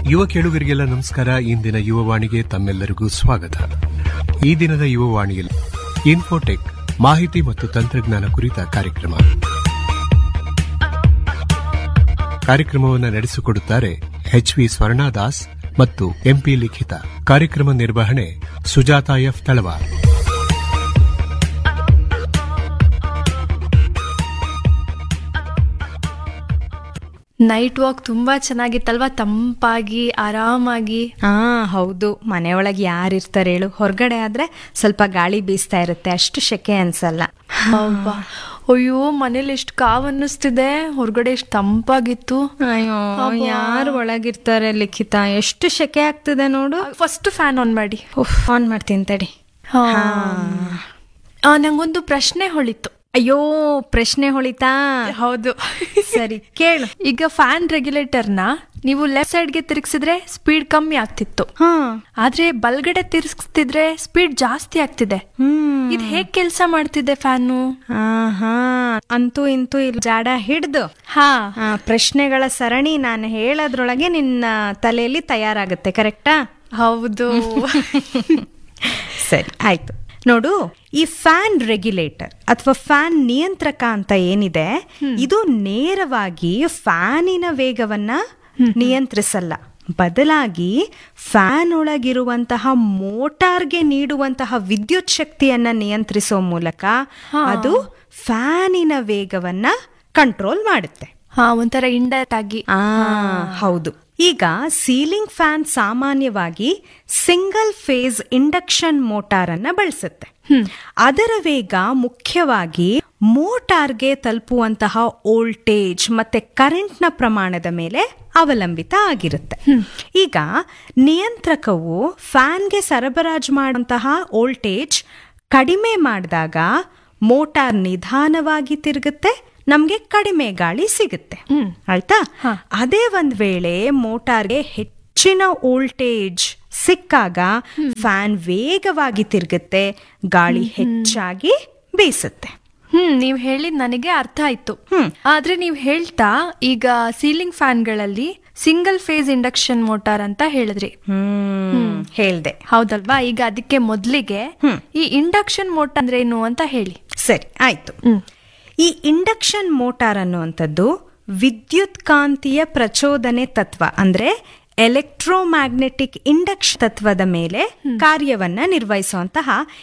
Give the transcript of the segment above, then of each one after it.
ಯುವ ಕೇಳುಗರಿಗೆಲ್ಲ ನಮಸ್ಕಾರ ಇಂದಿನ ಯುವವಾಣಿಗೆ ತಮ್ಮೆಲ್ಲರಿಗೂ ಸ್ವಾಗತ ಈ ದಿನದ ಯುವವಾಣಿಯಲ್ಲಿ ಇನ್ಫೋಟೆಕ್ ಮಾಹಿತಿ ಮತ್ತು ತಂತ್ರಜ್ಞಾನ ಕುರಿತ ಕಾರ್ಯಕ್ರಮ ಕಾರ್ಯಕ್ರಮವನ್ನು ನಡೆಸಿಕೊಡುತ್ತಾರೆ ಎಚ್ ವಿ ಸ್ವರ್ಣದಾಸ್ ಮತ್ತು ಎಂಪಿ ಲಿಖಿತ ಕಾರ್ಯಕ್ರಮ ನಿರ್ವಹಣೆ Sujata F Talawar night walk ತುಂಬಾ ಚೆನ್ನಾಗಿತ್ತಲ್ವಾ ತಂಪಾಗಿ ಆರಾಮಾಗಿ ಹಾ ಹೌದು ಮನೆಯೊಳಗೆ ಯಾರಿರ್ತಾರೆ ಹೇಳು ಹೊರಗಡೆ ಆದ್ರೆ ಸ್ವಲ್ಪ ಗಾಳಿ ಬೀಸ್ತಾ ಇರುತ್ತೆ ಅಷ್ಟು ಶೆಕೆ ಅನ್ಸಲ್ಲ ಹೌವಾ ಅಯ್ಯೋ ಮನೇಲಿ ಎಷ್ಟು ಕಾವ್ ಅನ್ನಿಸ್ತಿದೆ ಹೊರಗಡೆ ಎಷ್ಟು ತಂಪಾಗಿತ್ತು ಅಯ್ಯೋ ಯಾರು ಒಳಗಿರ್ತಾರೆ ಲಿಖಿತ ಎಷ್ಟು ಶೆಕೆ ಆಗ್ತಿದೆ ನೋಡು ಫಸ್ಟ್ ಫ್ಯಾನ್ ಆನ್ ಮಾಡಿ ಆನ್ ಮಾಡ್ತೀನಿ ತಡಿ ಹಾ. ಆ, ನಂಗೊಂದು ಪ್ರಶ್ನೆ ಹೊಳಿತು ಅಯ್ಯೋ ಪ್ರಶ್ನೆ ಹೊಳಿತಾ ಹೌದು ಸರಿ ಕೇಳು ಈಗ ಫ್ಯಾನ್ ರೆಗ್ಯುಲೇಟರ್ನ ನೀವು ಲೆಫ್ಟ್ ಸೈಡ್ಗೆ ತಿರುಗಿಸಿದ್ರೆ ಸ್ಪೀಡ್ ಕಮ್ಮಿ ಆಗ್ತಿತ್ತು ಹಾ ಆದ್ರೆ ಬಲ್ಗಡೆ ತಿರ್ಗಿಸ್ತಿದ್ರೆ ಸ್ಪೀಡ್ ಜಾಸ್ತಿ ಆಗ್ತಿದೆ ಹ್ಮ್ ಇದು ಹೇಗ್ ಕೆಲಸ ಮಾಡ್ತಿದೆ ಫ್ಯಾನು ಹಾ ಅಂತೂ ಇಂತೂ ಇಲ್ಲಿ ಜಾಡ ಹಿಡ್ದು ಹಾ ಆ, ಪ್ರಶ್ನೆಗಳ ಸರಣಿ ನಾನು ಹೇಳೋದ್ರೊಳಗೆ ನಿನ್ನ ತಲೆಯಲ್ಲಿ ತಯಾರಾಗುತ್ತೆ ಕರೆಕ್ಟಾ ಹೌದು ಸರಿ ಆಯ್ತು ನೋಡು ಈ ಫ್ಯಾನ್ ರೆಗ್ಯುಲೇಟರ್ ಅಥವಾ ಫ್ಯಾನ್ ನಿಯಂತ್ರಕ ಅಂತ ಏನಿದೆ ಇದು ನೇರವಾಗಿ ಫ್ಯಾನಿನ ವೇಗವನ್ನ ನಿಯಂತ್ರಿಸಲ್ಲ ಬದಲಾಗಿ ಫ್ಯಾನ್ ಒಳಗಿರುವಂತಹ ಮೋಟಾರ್ಗೆ ನೀಡುವಂತಹ ವಿದ್ಯುತ್ ಶಕ್ತಿಯನ್ನ ನಿಯಂತ್ರಿಸೋ ಮೂಲಕ ಅದು ಫ್ಯಾನಿನ ವೇಗವನ್ನ ಕಂಟ್ರೋಲ್ ಮಾಡುತ್ತೆ ಹಾ ಒಂಥರ ಇಂಡೈರೆಕ್ಟ್ ಆಗಿ ಆ ಹೌದು ಈಗ ಸೀಲಿಂಗ್ ಫ್ಯಾನ್ ಸಾಮಾನ್ಯವಾಗಿ ಸಿಂಗಲ್ ಫೇಸ್ ಇಂಡಕ್ಷನ್ ಮೋಟಾರ್ ಅನ್ನ ಬಳಸುತ್ತೆ ಅದರ ವೇಗ ಮುಖ್ಯವಾಗಿ ಮೋಟಾರ್ಗೆ ತಲುಪುವಂತಹ ವೋಲ್ಟೇಜ್ ಮತ್ತೆ ಕರೆಂಟ್ನ ಪ್ರಮಾಣದ ಮೇಲೆ ಅವಲಂಬಿತ ಆಗಿರುತ್ತೆ ಈಗ ನಿಯಂತ್ರಕವು ಫ್ಯಾನ್ಗೆ ಸರಬರಾಜು ಮಾಡುವಂತಹ ವೋಲ್ಟೇಜ್ ಕಡಿಮೆ ಮಾಡಿದಾಗ ಮೋಟಾರ್ ನಿಧಾನವಾಗಿ ತಿರುಗುತ್ತೆ ನಮ್ಗೆ ಕಡಿಮೆ ಗಾಳಿ ಸಿಗುತ್ತೆ ಆಯ್ತಾ ಅದೇ ಒಂದ್ ವೇಳೆ ಮೋಟಾರ್ಗೆ ಹೆಚ್ಚಿನ ವೋಲ್ಟೇಜ್ ಸಿಕ್ಕಾಗ ಫ್ಯಾನ್ ವೇಗವಾಗಿ ತಿರುಗುತ್ತೆ ಗಾಳಿ ಹೆಚ್ಚಾಗಿ ಬೀಸುತ್ತೆ ಹ್ಮ್ ನೀವ್ ಹೇಳಿದ್ ನನಗೆ ಅರ್ಥ ಆಯ್ತು ಆದ್ರೆ ನೀವ್ ಹೇಳ್ತಾ ಈಗ ಸೀಲಿಂಗ್ ಫ್ಯಾನ್ಗಳಲ್ಲಿ ಸಿಂಗಲ್ ಫೇಸ್ ಇಂಡಕ್ಷನ್ ಮೋಟಾರ್ ಅಂತ ಹೇಳಿದ್ರಿ ಹ್ಮ್ ಹೇಳ್ದೆ ಹೌದಲ್ವಾ ಈಗ ಅದಕ್ಕೆ ಮೊದ್ಲಿಗೆ ಈ ಇಂಡಕ್ಷನ್ ಮೋಟಾರ್ ಅಂದ್ರೆ ಏನು ಅಂತ ಹೇಳಿ ಸರಿ ಆಯ್ತು ಈ ಇಂಡಕ್ಷನ್ ಮೋಟಾರ್ ಅನ್ನುವಂಥದ್ದು ವಿದ್ಯುತ್ ಕಾಂತೀಯ ಪ್ರಚೋದನೆ ತತ್ವ ಅಂದ್ರೆ ಎಲೆಕ್ಟ್ರೋಮ್ಯಾಗ್ನೆಟಿಕ್ ಇಂಡಕ್ಷನ್ ತತ್ವದ ಮೇಲೆ ಕಾರ್ಯವನ್ನ ನಿರ್ವಹಿಸುವಂತಹ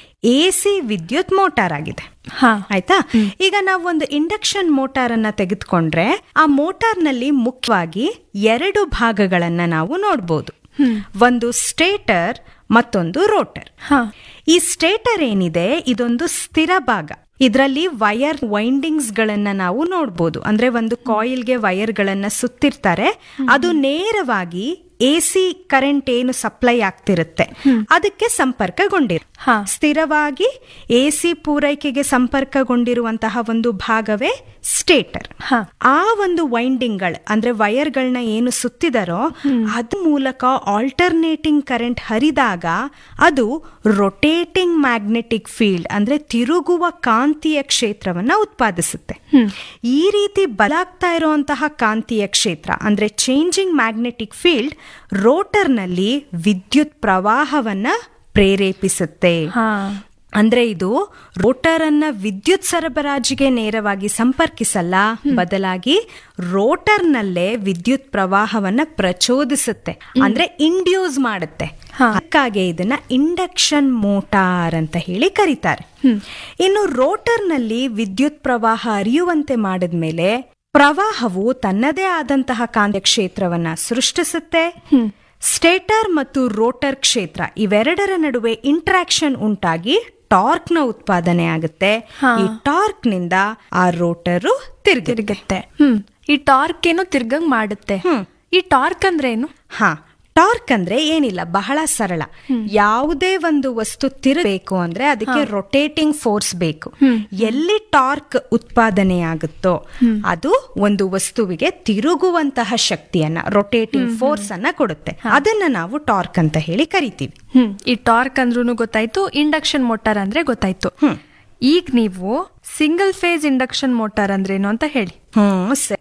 ಎಸಿ ವಿದ್ಯುತ್ ಮೋಟಾರ್ ಆಗಿದೆ ಹಾ ಆಯ್ತಾ ಈಗ ನಾವು ಒಂದು ಇಂಡಕ್ಷನ್ ಮೋಟಾರ್ ಅನ್ನ ತೆಗೆದುಕೊಂಡ್ರೆ ಆ ಮೋಟಾರ್ ನಲ್ಲಿ ಮುಖ್ಯವಾಗಿ ಎರಡು ಭಾಗಗಳನ್ನ ನಾವು ನೋಡ್ಬೋದು ಒಂದು ಸ್ಟೇಟರ್ ಮತ್ತೊಂದು ರೋಟರ್ ಹಾ ಈ ಸ್ಟೇಟರ್ ಏನಿದೆ ಇದೊಂದು ಸ್ಥಿರ ಭಾಗ ಇದರಲ್ಲಿ ವೈರ್ ವೈಂಡಿಂಗ್ಸ್ ಗಳನ್ನ ನಾವು ನೋಡ್ಬೋದು ಅಂದ್ರೆ ಒಂದು ಕಾಯಿಲ್ಗೆ ವೈರ್ ಗಳನ್ನ ಸುತ್ತಿರ್ತಾರೆ ಅದು ನೇರವಾಗಿ ಎ ಸಿ ಕರೆಂಟ್ ಏನು ಸಪ್ಲೈ ಆಗ್ತಿರುತ್ತೆ ಅದಕ್ಕೆ ಸಂಪರ್ಕಗೊಂಡಿರ ಹಾ. ಸ್ಥಿರವಾಗಿ ಎ ಸಿ ಪೂರೈಕೆಗೆ ಸಂಪರ್ಕಗೊಂಡಿರುವಂತಹ ಒಂದು ಭಾಗವೇ ಸ್ಟೇಟರ್ ಹಾ. ಆ ಒಂದು ವೈಂಡಿಂಗ್ಗಳು ಅಂದ್ರೆ ವೈರ್ಗಳನ್ನ ಏನು ಸುತ್ತಿದಾರೋ ಅದ್ ಮೂಲಕ ಆಲ್ಟರ್ನೇಟಿಂಗ್ ಕರೆಂಟ್ ಹರಿದಾಗ ಅದು ರೊಟೇಟಿಂಗ್ ಮ್ಯಾಗ್ನೆಟಿಕ್ ಫೀಲ್ಡ್ ಅಂದ್ರೆ ತಿರುಗುವ ಕಾಂತೀಯ ಕ್ಷೇತ್ರವನ್ನ ಉತ್ಪಾದಿಸುತ್ತೆ ಈ ರೀತಿ ಬಲಾಗ್ತಾ ಇರುವಂತಹ ಕಾಂತೀಯ ಕ್ಷೇತ್ರ ಅಂದ್ರೆ ಚೇಂಜಿಂಗ್ ಮ್ಯಾಗ್ನೆಟಿಕ್ ಫೀಲ್ಡ್ ರೋಟರ್ನಲ್ಲಿ ವಿದ್ಯುತ್ ಪ್ರವಾಹವನ್ನ ಪ್ರೇರೇಪಿಸುತ್ತೆ ಹಾ ಅಂದ್ರೆ ಇದು ರೋಟರ್ ಅನ್ನ ವಿದ್ಯುತ್ ಸರಬರಾಜಿಗೆ ನೇರವಾಗಿ ಸಂಪರ್ಕಿಸಲ್ಲ ಬದಲಾಗಿ ರೋಟರ್ನಲ್ಲೇ ವಿದ್ಯುತ್ ಪ್ರವಾಹವನ್ನ ಪ್ರಚೋದಿಸುತ್ತೆ ಅಂದ್ರೆ ಇಂಡ್ಯೂಸ್ ಮಾಡುತ್ತೆ ಅದಕ್ಕಾಗಿ ಇದನ್ನ ಇಂಡಕ್ಷನ್ ಮೋಟಾರ್ ಅಂತ ಹೇಳಿ ಕರೀತಾರೆ ಇನ್ನು ರೋಟರ್ನಲ್ಲಿ ವಿದ್ಯುತ್ ಪ್ರವಾಹ ಹರಿಯುವಂತೆ ಮಾಡಿದ್ಮೇಲೆ ಪ್ರವಾಹವು ತನ್ನದೇ ಆದಂತಹ ಕಾಂತೀಯ ಕ್ಷೇತ್ರವನ್ನ ಸೃಷ್ಟಿಸುತ್ತೆ ಸ್ಟೇಟರ್ ಮತ್ತು ರೋಟರ್ ಕ್ಷೇತ್ರ ಇವೆರಡರ ನಡುವೆ ಇಂಟ್ರಾಕ್ಷನ್ ಉಂಟಾಗಿ ಟಾರ್ಕ್ ನ ಉತ್ಪಾದನೆ ಆಗುತ್ತೆ ಈ ಟಾರ್ಕ್ ನಿಂದ ಆ ರೋಟರು ತಿರುಗಿ ತಿರುಗತ್ತೆ ಹ್ಮ್ ಈ ಟಾರ್ಕ್ ಏನು ತಿರ್ಗಂಗ್ ಮಾಡುತ್ತೆ ಈ ಟಾರ್ಕ್ ಅಂದ್ರೆ ಏನು ಹಾ ಟಾರ್ಕ್ ಅಂದ್ರೆ ಏನಿಲ್ಲ ಬಹಳ ಸರಳ ಯಾವುದೇ ಒಂದು ವಸ್ತು ತಿರುಗಬೇಕು ಅಂದ್ರೆ ಅದಕ್ಕೆ ರೊಟೇಟಿಂಗ್ ಫೋರ್ಸ್ ಬೇಕು ಎಲ್ಲಿ ಟಾರ್ಕ್ ಉತ್ಪಾದನೆ ಆಗುತ್ತೋ ಅದು ಒಂದು ವಸ್ತುವಿಗೆ ತಿರುಗುವಂತಹ ಶಕ್ತಿಯನ್ನ ರೊಟೇಟಿಂಗ್ ಫೋರ್ಸ್ ಅನ್ನ ಕೊಡುತ್ತೆ ಅದನ್ನ ನಾವು ಟಾರ್ಕ್ ಅಂತ ಹೇಳಿ ಕರಿತೀವಿ ಹ್ಮ್ ಈ ಟಾರ್ಕ್ ಅಂದ್ರೂ ಗೊತ್ತಾಯ್ತು ಇಂಡಕ್ಷನ್ ಮೋಟಾರ್ ಅಂದ್ರೆ ಗೊತ್ತಾಯ್ತು ಈಗ ನೀವು ಸಿಂಗಲ್ ಫೇಸ್ ಇಂಡಕ್ಷನ್ ಮೋಟಾರ್ ಅಂದ್ರೇನು ಅಂತ ಹೇಳಿ ಹ್ಮ್ ಸರಿ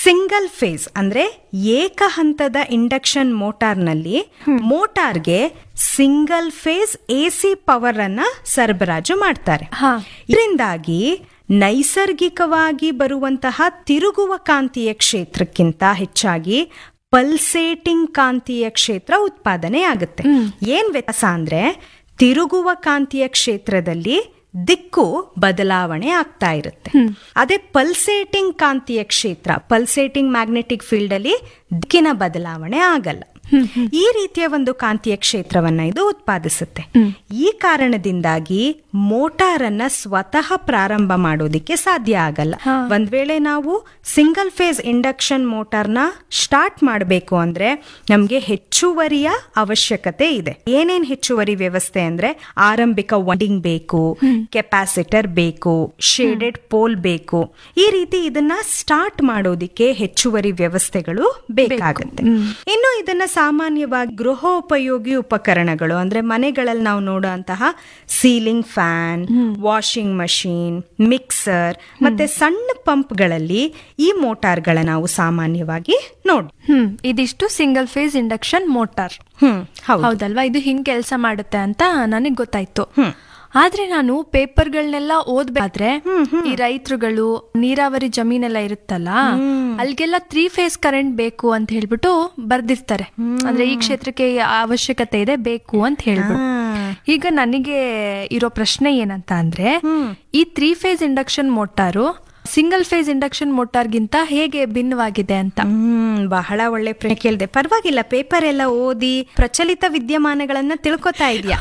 ಸಿಂಗಲ್ ಫೇಸ್ ಅಂದ್ರೆ ಏಕ ಹಂತದ ಇಂಡಕ್ಷನ್ ಮೋಟಾರ್ನಲ್ಲಿ ಮೋಟಾರ್ಗೆ ಸಿಂಗಲ್ ಫೇಸ್ ಎಸಿ ಪವರ್ ಅನ್ನ ಸರಬರಾಜು ಮಾಡ್ತಾರೆ ಹಾ. ಇದರಿಂದಾಗಿ ನೈಸರ್ಗಿಕವಾಗಿ ಬರುವಂತಹ ತಿರುಗುವ ಕಾಂತೀಯ ಕ್ಷೇತ್ರಕ್ಕಿಂತ ಹೆಚ್ಚಾಗಿ ಪಲ್ಸೇಟಿಂಗ್ ಕಾಂತೀಯ ಕ್ಷೇತ್ರ ಉತ್ಪಾದನೆ ಆಗುತ್ತೆ ಏನ್ ವ್ಯತ್ಯಾಸ ಅಂದ್ರೆ ತಿರುಗುವ ಕಾಂತೀಯ ಕ್ಷೇತ್ರದಲ್ಲಿ ದಿಕ್ಕು ಬದಲಾವಣೆ ಆಗ್ತಾ ಇರುತ್ತೆ ಅದೇ ಪಲ್ಸೇಟಿಂಗ್ ಕಾಂತೀಯ ಕ್ಷೇತ್ರ ಪಲ್ಸೇಟಿಂಗ್ ಮ್ಯಾಗ್ನೆಟಿಕ್ ಫೀಲ್ಡ್ ಅಲ್ಲಿ ದಿಕ್ಕಿನ ಬದಲಾವಣೆ ಆಗಲ್ಲ ಈ ರೀತಿಯ ಒಂದು ಕಾಂತೀಯ ಕ್ಷೇತ್ರವನ್ನ ಇದು ಉತ್ಪಾದಿಸುತ್ತೆ ಈ ಕಾರಣದಿಂದಾಗಿ ಮೋಟಾರ್ ಅನ್ನ ಸ್ವತಃ ಪ್ರಾರಂಭ ಮಾಡೋದಿಕ್ಕೆ ಸಾಧ್ಯ ಆಗಲ್ಲ ಒಂದ್ ವೇಳೆ ನಾವು ಸಿಂಗಲ್ ಫೇಸ್ ಇಂಡಕ್ಷನ್ ಮೋಟಾರ್ನ ಸ್ಟಾರ್ಟ್ ಮಾಡಬೇಕು ಅಂದ್ರೆ ನಮ್ಗೆ ಹೆಚ್ಚುವರಿಯ ಅವಶ್ಯಕತೆ ಇದೆ ಏನೇನ್ ಹೆಚ್ಚುವರಿ ವ್ಯವಸ್ಥೆ ಅಂದ್ರೆ ಆರಂಭಿಕ ವಂಡಿಂಗ್ ಬೇಕು ಕೆಪಾಸಿಟರ್ ಬೇಕು ಶೇಡೆಡ್ ಪೋಲ್ ಬೇಕು ಈ ರೀತಿ ಇದನ್ನ ಸ್ಟಾರ್ಟ್ ಮಾಡೋದಿಕ್ಕೆ ಹೆಚ್ಚುವರಿ ವ್ಯವಸ್ಥೆಗಳು ಬೇಕಾಗುತ್ತೆ ಇನ್ನು ಇದನ್ನ ಸಾಮಾನ್ಯವಾಗಿ ಗೃಹೋಪಯೋಗಿ ಉಪಕರಣಗಳು ಅಂದ್ರೆ ಮನೆಗಳಲ್ಲಿ ನಾವು ನೋಡುವಂತಹ ceiling fan washing machine mixer ಮತ್ತೆ ಸಣ್ಣ ಪಂಪ್ಗಳಲ್ಲಿ ಈ ಮೋಟಾರ್ಗಳ ನಾವು ಸಾಮಾನ್ಯವಾಗಿ ನೋಡ್ ಹ್ಮ್ ಇದಿಷ್ಟು ಸಿಂಗಲ್ ಫೇಸ್ ಇಂಡಕ್ಷನ್ ಮೋಟಾರ್ ಹ್ಮ್ ಹೌದು ಹೌದಲ್ವಾ ಇದು ಹಿಂಗ್ ಕೆಲಸ ಮಾಡುತ್ತೆ ಅಂತ ನನಗ್ ಗೊತ್ತಾಯ್ತು ಆದ್ರೆ ನಾನು ಪೇಪರ್ಗಳನ್ನೆಲ್ಲ ಓದ್ಬೇಕಾದ್ರೆ ಈ ರೈತರುಗಳು ನೀರಾವರಿ ಜಮೀನೆಲ್ಲ ಇರುತ್ತಲ್ಲ ಅಲ್ಗೆಲ್ಲ ತ್ರೀ ಫೇಸ್ ಕರೆಂಟ್ ಬೇಕು ಅಂತ ಹೇಳ್ಬಿಟ್ಟು ಬರ್ದಿರ್ತಾರೆ ಅಂದ್ರೆ ಈ ಕ್ಷೇತ್ರಕ್ಕೆ ಈ ಅವಶ್ಯಕತೆ ಇದೆ ಬೇಕು ಅಂತ ಹೇಳ್ಬಿಟ್ಟು ಈಗ ನನಗೆ ಇರೋ ಪ್ರಶ್ನೆ ಏನಂತ ಅಂದ್ರೆ ಈ three phase induction motor single phase induction ಮೋಟಾರ್ಗಿಂತ ಹೇಗೆ ಭಿನ್ನವಾಗಿದೆ ಅಂತ ಹ್ಮ್ ಬಹಳ ಒಳ್ಳೆ ಪ್ರಶ್ನೆ ಕೇಳಿದೆ ಪರವಾಗಿಲ್ಲ ಪೇಪರ್ ಎಲ್ಲ ಓದಿ ಪ್ರಚಲಿತ ವಿದ್ಯಮಾನಗಳನ್ನ ತಿಳ್ಕೊತಾ ಇದೆಯಾ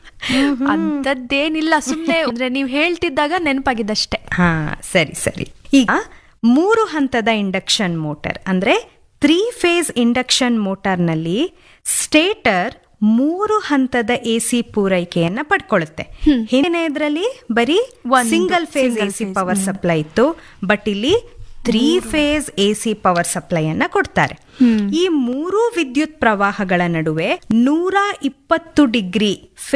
ಅಂತದ್ದೇನಿಲ್ಲ ಸುಮ್ನೆ ಅಂದ್ರೆ ನೀವ್ ಹೇಳ್ತಿದ್ದಾಗ ನೆನಪಾಗಿದ್ದಷ್ಟೇ ಹಾ ಸರಿ ಸರಿ ಈಗ ಮೂರು ಹಂತದ ಇಂಡಕ್ಷನ್ ಮೋಟಾರ್ ಅಂದ್ರೆ ತ್ರೀ ಫೇಸ್ ಇಂಡಕ್ಷನ್ ಮೋಟಾರ್ನಲ್ಲಿ ಸ್ಟೇಟರ್ ಮೂರು ಹಂತದ ಎಸಿ ಪೂರೈಕೆಯನ್ನ ಪಡ್ಕೊಳ್ಳುತ್ತೆ ಹಿಂದಿನ ಇದರಲ್ಲಿ ಬರೀ ಒಂದು single phase single AC phase. Power supply ಇತ್ತು ಬಟ್ ಇಲ್ಲಿ three phase AC power supply ಅನ್ನ ಕೊಡ್ತಾರೆ ಈ ಮೂರು ವಿದ್ಯುತ್ ಪ್ರವಾಹಗಳ ನಡುವೆ ನೂರ ಇಪ್ಪತ್ತು ಡಿಗ್ರಿ